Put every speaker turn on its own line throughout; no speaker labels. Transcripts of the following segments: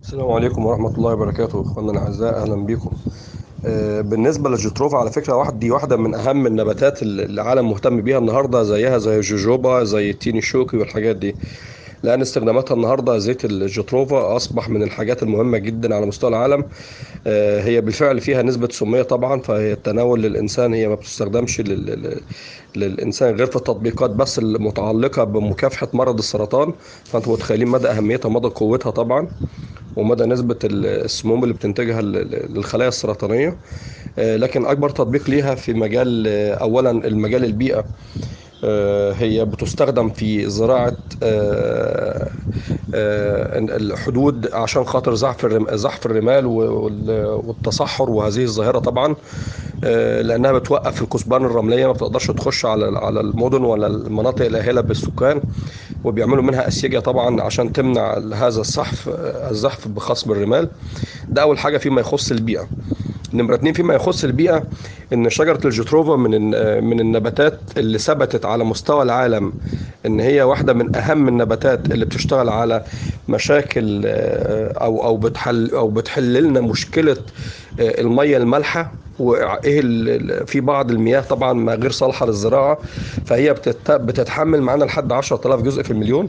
السلام عليكم ورحمة الله وبركاته اخواننا الاعزاء اهلا بكم آه، بالنسبة للجتروفا على فكرة واحد دي واحدة من اهم النباتات اللي العالم مهتم بيها النهاردة زيها زي الجوجوبا زي التين الشوكي والحاجات دي لان استخداماتها النهارده زيت الجتروفا اصبح من الحاجات المهمه جدا على مستوى العالم آه، هي بالفعل فيها نسبه سميه طبعا فهي التناول للانسان هي ما بتستخدمش لل- لل- للانسان غير في التطبيقات بس المتعلقه بمكافحه مرض السرطان فانتم متخيلين مدى اهميتها مدى قوتها طبعا ومدى نسبة ال- السموم اللي بتنتجها ال- ال- للخلايا السرطانية آه، لكن أكبر تطبيق ليها في مجال آه، أولا المجال البيئة آه، هي بتستخدم في زراعة آه، آه، الحدود عشان خاطر زحف الرم- زحف الرمال وال- والتصحر وهذه الظاهرة طبعا آه، لأنها بتوقف الكثبان الرملية ما بتقدرش تخش على على المدن ولا المناطق الآهلة بالسكان وبيعملوا منها أسيجة طبعا عشان تمنع هذا الزحف الزحف بخصم الرمال ده أول حاجة فيما يخص البيئة نمرة اتنين فيما يخص البيئة إن شجرة الجتروفا من الن- من النباتات اللي ثبتت على مستوى العالم إن هي واحدة من أهم النباتات اللي بتشتغل على مشاكل آه، أو أو بتحل أو بتحل لنا مشكلة آه، المية المالحة وايه ال- ال- في بعض المياه طبعا ما غير صالحه للزراعه فهي بتت- بتتحمل معانا لحد 10000 جزء في المليون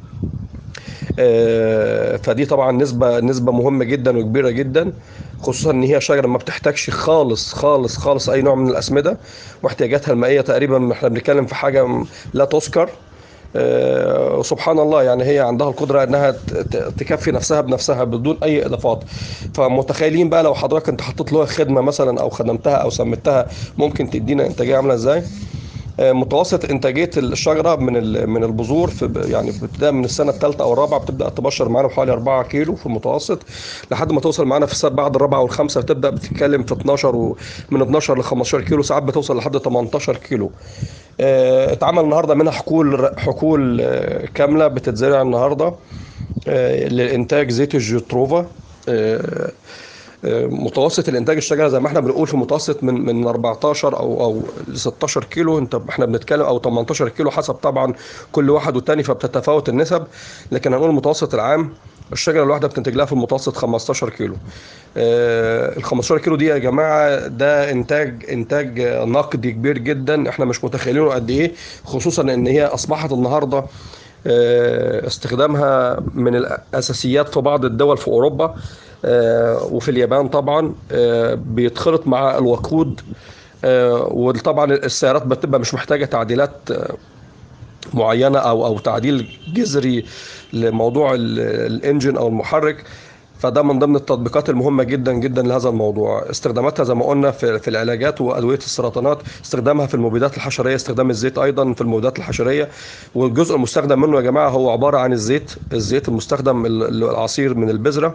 آه، فدي طبعا نسبه نسبه مهمه جدا وكبيره جدا خصوصا ان هي شجره ما بتحتاجش خالص خالص خالص اي نوع من الاسمده واحتياجاتها المائيه تقريبا احنا بنتكلم في حاجه م- لا تذكر آه، وسبحان الله يعني هي عندها القدره انها ت- ت- تكفي نفسها بنفسها بدون اي اضافات فمتخيلين بقى لو حضرتك انت حطيت لها خدمه مثلا او خدمتها او سمتها ممكن تدينا انتاجيه عامله ازاي آه، متوسط انتاجيه الشجره من ال- من البذور في ب- يعني بتبدا من السنه الثالثه او الرابعه بتبدا تبشر معانا بحوالي 4 كيلو في المتوسط لحد ما توصل معانا في السنه بعد الرابعه والخامسه بتبدا بتتكلم في 12 و من 12 ل 15 كيلو ساعات بتوصل لحد 18 كيلو آه، اتعمل النهارده منها حقول حقول آه، كامله بتتزرع النهارده آه، للانتاج زيت الجتروفا آه، آه، متوسط الانتاج الشجره زي ما احنا بنقول في متوسط من من 14 او او ل 16 كيلو انت احنا بنتكلم او 18 كيلو حسب طبعا كل واحد والتاني فبتتفاوت النسب لكن هنقول المتوسط العام الشجره الواحده بتنتج لها في المتوسط 15 كيلو آه، ال 15 كيلو دي يا جماعه ده انتاج انتاج آه، نقدي كبير جدا احنا مش متخيلينه قد ايه خصوصا ان هي اصبحت النهارده آه، استخدامها من الاساسيات في بعض الدول في اوروبا آه، وفي اليابان طبعا آه، بيتخلط مع الوقود آه، وطبعا السيارات بتبقى مش محتاجه تعديلات آه، معينه او او تعديل جذري لموضوع ال- الانجن او المحرك فده من ضمن التطبيقات المهمه جدا جدا لهذا الموضوع استخداماتها زي ما قلنا في في العلاجات وادويه السرطانات استخدامها في المبيدات الحشريه استخدام الزيت ايضا في المبيدات الحشريه والجزء المستخدم منه يا جماعه هو عباره عن الزيت الزيت المستخدم ال- العصير من البذره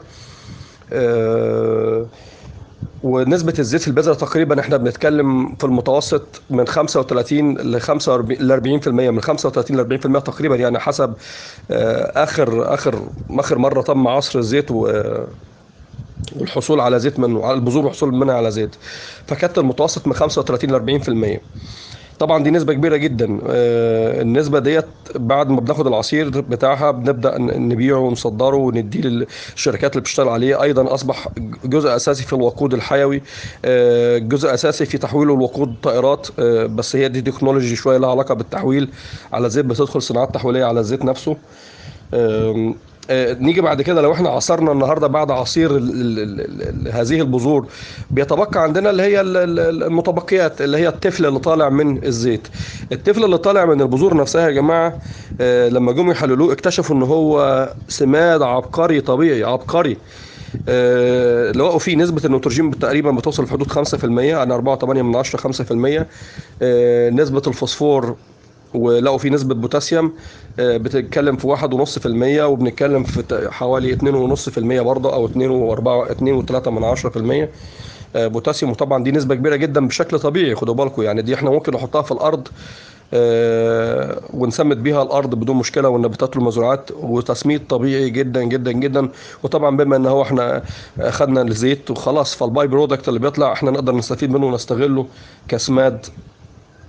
آه، ونسبة الزيت في البذرة تقريبا احنا بنتكلم في المتوسط من 35 ل 45 ل 40% من 35 ل 40% تقريبا يعني حسب آه، اخر اخر اخر مرة تم عصر الزيت و والحصول على زيت منه على البذور والحصول منها على زيت فكانت المتوسط من 35 ل 40% طبعا دي نسبة كبيرة جدا آه، النسبة ديت بعد ما بناخد العصير بتاعها بنبدأ ن- نبيعه ونصدره ونديه للشركات اللي بتشتغل عليه أيضا أصبح جزء أساسي في الوقود الحيوي آه، جزء أساسي في تحويله لوقود طائرات آه، بس هي دي تكنولوجي شوية لها علاقة بالتحويل على زيت بتدخل صناعات تحويلية على الزيت نفسه آم، آه، نيجي بعد كده لو احنا عصرنا النهارده بعد عصير ال ال ال ال هذه البذور بيتبقى عندنا اللي هي ال- ال- المتبقيات اللي هي التفل اللي طالع من الزيت التفل اللي طالع من البذور نفسها يا جماعه آه، لما جم يحللوه اكتشفوا ان هو سماد عبقري طبيعي عبقري آه، لقوا فيه نسبة النيتروجين تقريبا بتوصل في حدود 5% يعني 4.8 من 10 5% آه، نسبة الفوسفور ولقوا فيه نسبة بوتاسيوم آه، بتتكلم في واحد ونص في المية وبنتكلم في ت- حوالي اتنين ونص في المية برضه أو اتنين وأربعة اتنين وتلاتة من عشرة في المية آه، بوتاسيوم وطبعا دي نسبة كبيرة جدا بشكل طبيعي خدوا بالكم يعني دي احنا ممكن نحطها في الأرض آه، ونسمد بيها الارض بدون مشكله والنباتات والمزروعات وتسميد طبيعي جدا جدا جدا وطبعا بما ان هو احنا خدنا الزيت وخلاص فالباي برودكت اللي بيطلع احنا نقدر نستفيد منه ونستغله كسماد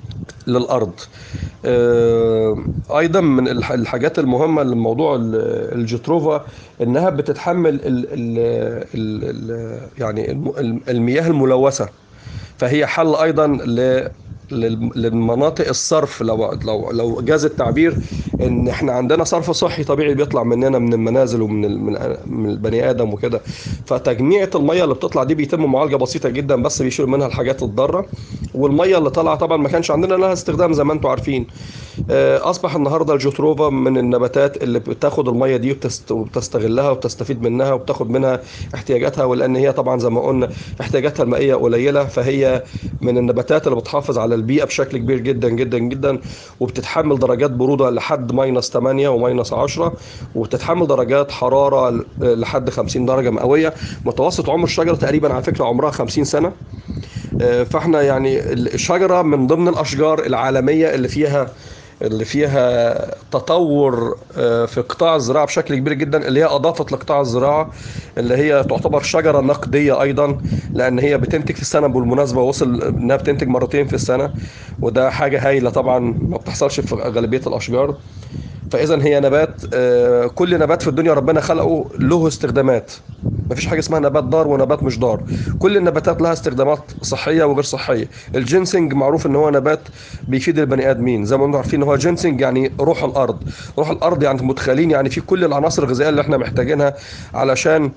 للارض آه، ايضا من الح- الحاجات المهمه لموضوع ال- الجتروفا انها بتتحمل ال ال ال ال يعني الم- المياه الملوثه فهي حل ايضا ل لل- للمناطق الصرف لو لو لو جاز التعبير ان احنا عندنا صرف صحي طبيعي بيطلع مننا من المنازل ومن ال- من من البني ادم وكده فتجميعة الميه اللي بتطلع دي بيتم معالجه بسيطه جدا بس بيشيل منها الحاجات الضاره والميه اللي طالعه طبعا ما كانش عندنا لها استخدام زي ما انتم عارفين آه، اصبح النهارده الجوتروفا من النباتات اللي بتاخد الميه دي وبتست- وبتستغلها وبتستفيد منها وبتاخد منها احتياجاتها ولان هي طبعا زي ما قلنا احتياجاتها المائيه قليله فهي من النباتات اللي بتحافظ على البيئه بشكل كبير جدا جدا جدا وبتتحمل درجات بروده لحد ماينس 8 وماينس 10 وبتتحمل درجات حراره ل- لحد 50 درجه مئويه متوسط عمر الشجره تقريبا على فكره عمرها 50 سنه آه، فاحنا يعني الشجره من ضمن الاشجار العالميه اللي فيها اللي فيها تطور آه، في قطاع الزراعه بشكل كبير جدا اللي هي اضافت لقطاع الزراعه اللي هي تعتبر شجره نقديه ايضا لان هي بتنتج في السنه بالمناسبه وصل انها بتنتج مرتين في السنه وده حاجه هايله طبعا ما بتحصلش في غالبيه الاشجار فاذا هي نبات آه، كل نبات في الدنيا ربنا خلقه له استخدامات مفيش حاجه اسمها نبات ضار ونبات مش ضار كل النباتات لها استخدامات صحيه وغير صحيه الجنسنج معروف ان هو نبات بيفيد البني ادمين زي ما انتم عارفين ان هو جنسنج يعني روح الارض روح الارض يعني متخيلين يعني في كل العناصر الغذائيه اللي احنا محتاجينها علشان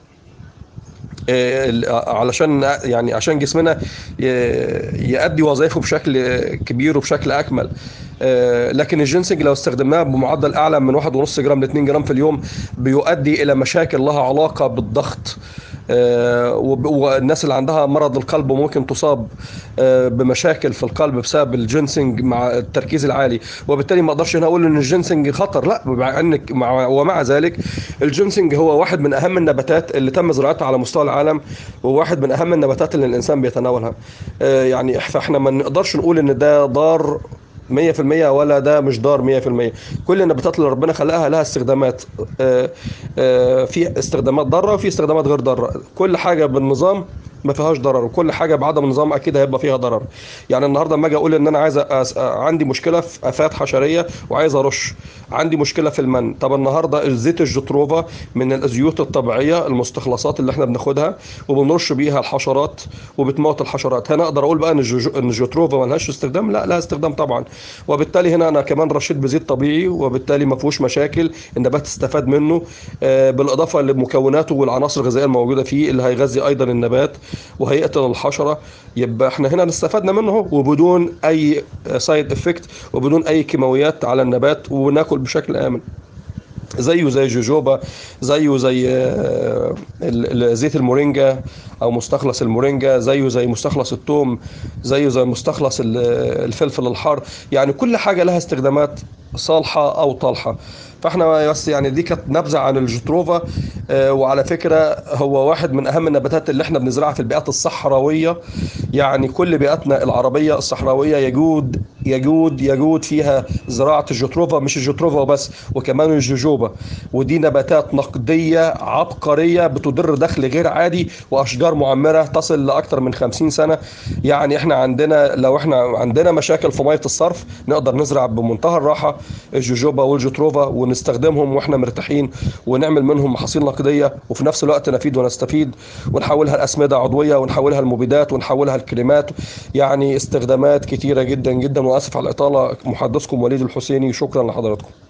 آه، علشان يعني عشان جسمنا ي- يؤدي وظائفه بشكل كبير وبشكل اكمل آه، لكن الجنسنج لو استخدمناه بمعدل اعلى من 1.5 جرام ل 2 جرام في اليوم بيؤدي الى مشاكل لها علاقه بالضغط آه، وب- والناس اللي عندها مرض القلب ممكن تصاب آه، بمشاكل في القلب بسبب الجنسنج مع التركيز العالي وبالتالي ما اقدرش هنا اقول ان الجنسنج خطر لا مع انك مع ومع ذلك الجنسنج هو واحد من اهم النباتات اللي تم زراعتها على مستوى العالم وواحد من اهم النباتات اللي الانسان بيتناولها آه، يعني فاحنا ما نقدرش نقول ان ده ضار 100% ولا ده مش ضار 100% كل النباتات اللي ربنا خلقها لها استخدامات آه، آه، في استخدامات ضاره وفي استخدامات غير ضاره كل حاجه بالنظام ما فيهاش ضرر وكل حاجه بعدم النظام اكيد هيبقى فيها ضرر يعني النهارده لما اجي اقول ان انا عايز أس... عندي مشكله في افات حشريه وعايز ارش عندي مشكله في المن طب النهارده الزيت الجتروفا من الزيوت الطبيعيه المستخلصات اللي احنا بناخدها وبنرش بيها الحشرات وبتموت الحشرات هنا اقدر اقول بقى ان الجو- ان الجتروفا ملهاش استخدام لا لها استخدام طبعا وبالتالي هنا انا كمان رشيت بزيت طبيعي وبالتالي ما فيهوش مشاكل النبات استفاد منه آه، بالاضافه لمكوناته والعناصر الغذائيه الموجوده فيه اللي هيغذي ايضا النبات وهيقتل الحشره يبقى احنا هنا استفدنا منه وبدون اي سايد افكت وبدون اي كيماويات على النبات وناكل بشكل امن زيه زي جوجوبا زيه زي آه، ال- ال- زيت المورينجا او مستخلص المورينجا زيه زي مستخلص الثوم زيه زي مستخلص ال- الفلفل الحار يعني كل حاجه لها استخدامات صالحه او طالحه فاحنا بس يعني دي كانت نبذه عن الجتروفا آه، وعلى فكره هو واحد من اهم النباتات اللي احنا بنزرعها في البيئات الصحراويه يعني كل بيئاتنا العربيه الصحراويه يجود يجود يجود فيها زراعه الجتروفا مش الجتروفا وبس وكمان الجوجوبا ودي نباتات نقديه عبقريه بتدر دخل غير عادي واشجار معمره تصل لاكثر من 50 سنه يعني احنا عندنا لو احنا عندنا مشاكل في ميه الصرف نقدر نزرع بمنتهى الراحه الجوجوبا والجتروفا ونستخدمهم واحنا مرتاحين ونعمل منهم محاصيل نقديه وفي نفس الوقت نفيد ونستفيد ونحولها لاسمده عضويه ونحولها لمبيدات ونحولها لكريمات يعني استخدامات كتيره جدا جدا واسف على الاطاله محدثكم وليد الحسيني شكرا لحضراتكم